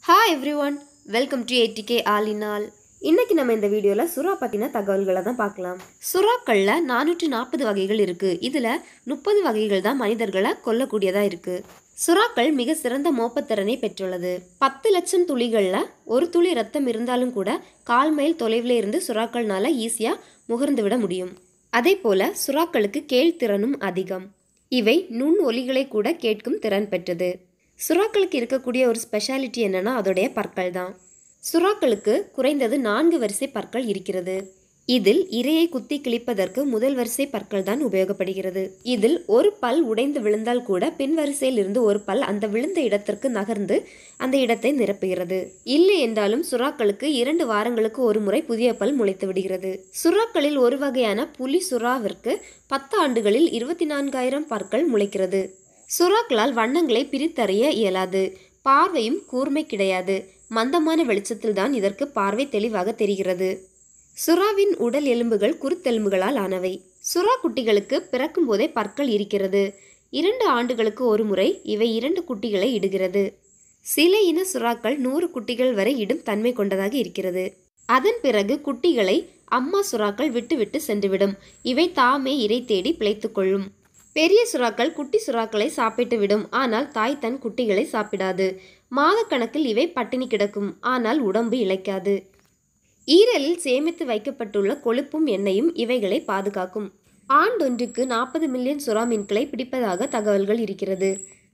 hi everyone welcome to ADK all in all இன்னைக்கு நம்ம இந்த வீடியோவில் சுறா பற்றின தகவல்களை தான் பார்க்கலாம் சுறாக்களில் நானூற்றி நாற்பது வகைகள் இருக்குது இதில் முப்பது வகைகள் தான் மனிதர்களை கொல்லக்கூடியதாக இருக்குது சுறாக்கள் மிக சிறந்த மோப்பத்திறனை பெற்றுள்ளது பத்து லட்சம் துளிகளில் ஒரு துளி ரத்தம் இருந்தாலும் கூட கால் மைல் தொலைவில் இருந்து சுறாக்கள்னால ஈஸியாக முகர்ந்து விட முடியும் அதே போல சுறாக்களுக்கு கேள்திறனும் அதிகம் இவை நுண் ஒலிகளை கூட கேட்கும் திறன் பெற்றது சுறாக்களுக்கு இருக்கக்கூடிய ஒரு ஸ்பெஷாலிட்டி என்னன்னா அதோடைய பற்கள் தான் சுறாக்களுக்கு குறைந்தது நான்கு வரிசை பற்கள் இருக்கிறது இதில் இரையை குத்தி கிழிப்பதற்கு முதல் வரிசை பற்கள் தான் உபயோகப்படுகிறது இதில் ஒரு பல் உடைந்து விழுந்தால் கூட பின் வரிசையில் இருந்து ஒரு பல் அந்த விழுந்த இடத்திற்கு நகர்ந்து அந்த இடத்தை நிரப்புகிறது இல்லை என்றாலும் சுறாக்களுக்கு இரண்டு வாரங்களுக்கு ஒரு முறை புதிய பல் முளைத்து விடுகிறது சுறாக்களில் ஒரு வகையான புலி சுறாவிற்கு பத்து ஆண்டுகளில் இருபத்தி நான்காயிரம் பற்கள் முளைக்கிறது சுறாக்களால் வண்ணங்களை பிரித்தறிய இயலாது பார்வையும் கூர்மை கிடையாது மந்தமான வெளிச்சத்தில் தான் இதற்கு பார்வை தெளிவாக தெரிகிறது சுறாவின் உடல் எலும்புகள் குருத்தெலும்புகளால் ஆனவை சுறா குட்டிகளுக்கு பிறக்கும் போதே பற்கள் இருக்கிறது இரண்டு ஆண்டுகளுக்கு ஒரு முறை இவை இரண்டு குட்டிகளை இடுகிறது சில இன சுறாக்கள் நூறு குட்டிகள் வரை இடும் தன்மை கொண்டதாக இருக்கிறது அதன் பிறகு குட்டிகளை அம்மா சுறாக்கள் விட்டுவிட்டு சென்றுவிடும் இவை தாமே இரை தேடி பிழைத்துக் கொள்ளும் பெரிய சுறாக்கள் குட்டி சுறாக்களை சாப்பிட்டு விடும் ஆனால் தாய் தன் குட்டிகளை சாப்பிடாது மாதக்கணக்கில் இவை பட்டினி கிடக்கும் ஆனால் உடம்பு இளைக்காது ஈரலில் சேமித்து வைக்கப்பட்டுள்ள கொழுப்பும் எண்ணெயும் இவைகளை பாதுகாக்கும் ஆண்டொன்றுக்கு நாற்பது மில்லியன் சுறா மீன்களை பிடிப்பதாக தகவல்கள் இருக்கிறது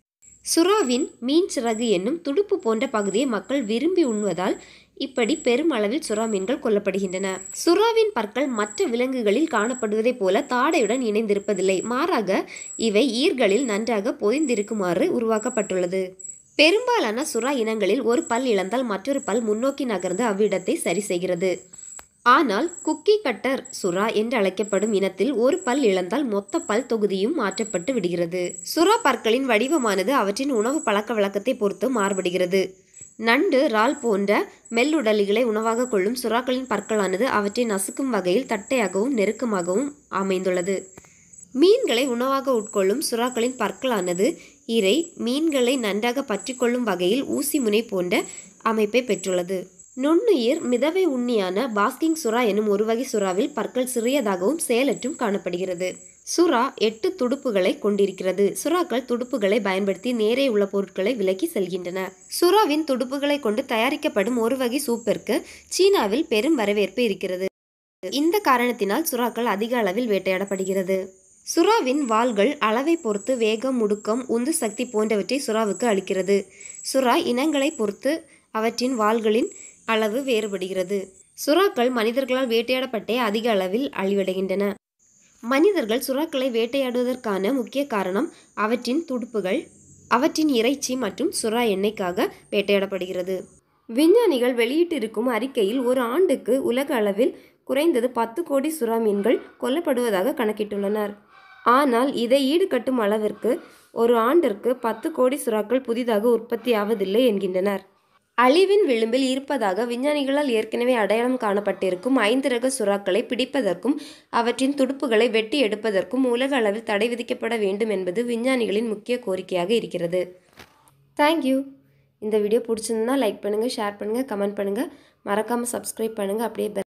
சுறாவின் மீன் சிறகு என்னும் துடுப்பு போன்ற பகுதியை மக்கள் விரும்பி உண்ணுவதால் இப்படி பெருமளவில் சுறா மீன்கள் கொல்லப்படுகின்றன சுறாவின் பற்கள் மற்ற விலங்குகளில் காணப்படுவதைப் போல தாடையுடன் இணைந்திருப்பதில்லை மாறாக இவை ஈர்களில் நன்றாக பொதிந்திருக்குமாறு உருவாக்கப்பட்டுள்ளது பெரும்பாலான சுறா இனங்களில் ஒரு பல் இழந்தால் மற்றொரு பல் முன்னோக்கி நகர்ந்து அவ்விடத்தை சரி செய்கிறது ஆனால் குக்கி கட்டர் சுறா என்று அழைக்கப்படும் இனத்தில் ஒரு பல் இழந்தால் மொத்த பல் தொகுதியும் மாற்றப்பட்டு விடுகிறது சுறா பற்களின் வடிவமானது அவற்றின் உணவு பழக்க வழக்கத்தை பொறுத்து மாறுபடுகிறது நண்டு இறால் போன்ற மெல்லுடலிகளை உணவாக கொள்ளும் சுறாக்களின் பற்களானது அவற்றை நசுக்கும் வகையில் தட்டையாகவும் நெருக்கமாகவும் அமைந்துள்ளது மீன்களை உணவாக உட்கொள்ளும் சுறாக்களின் பற்களானது இறை மீன்களை நன்றாக பற்றிக்கொள்ளும் வகையில் ஊசி முனை போன்ற அமைப்பை பெற்றுள்ளது நுண்ணுயிர் மிதவை உண்ணியான பாஸ்கிங் சுறா எனும் ஒரு வகை சுறாவில் பற்கள் சிறியதாகவும் செயலற்றும் காணப்படுகிறது சுறா எட்டு துடுப்புகளை கொண்டிருக்கிறது சுறாக்கள் துடுப்புகளை பயன்படுத்தி நேரே உள்ள பொருட்களை விலக்கி செல்கின்றன சுறாவின் துடுப்புகளை கொண்டு தயாரிக்கப்படும் ஒரு வகை சூப்பிற்கு சீனாவில் பெரும் வரவேற்பு இருக்கிறது இந்த காரணத்தினால் சுறாக்கள் அதிக அளவில் வேட்டையாடப்படுகிறது சுறாவின் வாள்கள் அளவை பொறுத்து வேகம் முடுக்கம் உந்து சக்தி போன்றவற்றை சுறாவுக்கு அளிக்கிறது சுறா இனங்களை பொறுத்து அவற்றின் வாள்களின் அளவு வேறுபடுகிறது சுறாக்கள் மனிதர்களால் வேட்டையாடப்பட்டே அதிக அளவில் அழிவடைகின்றன மனிதர்கள் சுறாக்களை வேட்டையாடுவதற்கான முக்கிய காரணம் அவற்றின் துடுப்புகள் அவற்றின் இறைச்சி மற்றும் சுறா எண்ணெய்க்காக வேட்டையாடப்படுகிறது விஞ்ஞானிகள் வெளியிட்டிருக்கும் அறிக்கையில் ஒரு ஆண்டுக்கு உலக அளவில் குறைந்தது பத்து கோடி சுறா மீன்கள் கொல்லப்படுவதாக கணக்கிட்டுள்ளனர் ஆனால் இதை ஈடுகட்டும் அளவிற்கு ஒரு ஆண்டிற்கு பத்து கோடி சுறாக்கள் புதிதாக உற்பத்தி ஆவதில்லை என்கின்றனர் அழிவின் விளிம்பில் இருப்பதாக விஞ்ஞானிகளால் ஏற்கனவே அடையாளம் காணப்பட்டிருக்கும் ஐந்து ரக சுறாக்களை பிடிப்பதற்கும் அவற்றின் துடுப்புகளை வெட்டி எடுப்பதற்கும் உலக அளவில் தடை விதிக்கப்பட வேண்டும் என்பது விஞ்ஞானிகளின் முக்கிய கோரிக்கையாக இருக்கிறது தேங்க்யூ இந்த வீடியோ பிடிச்சிருந்தா லைக் பண்ணுங்கள் ஷேர் பண்ணுங்கள் கமெண்ட் பண்ணுங்கள் மறக்காமல் சப்ஸ்கிரைப் பண்ணுங்கள் அப்படியே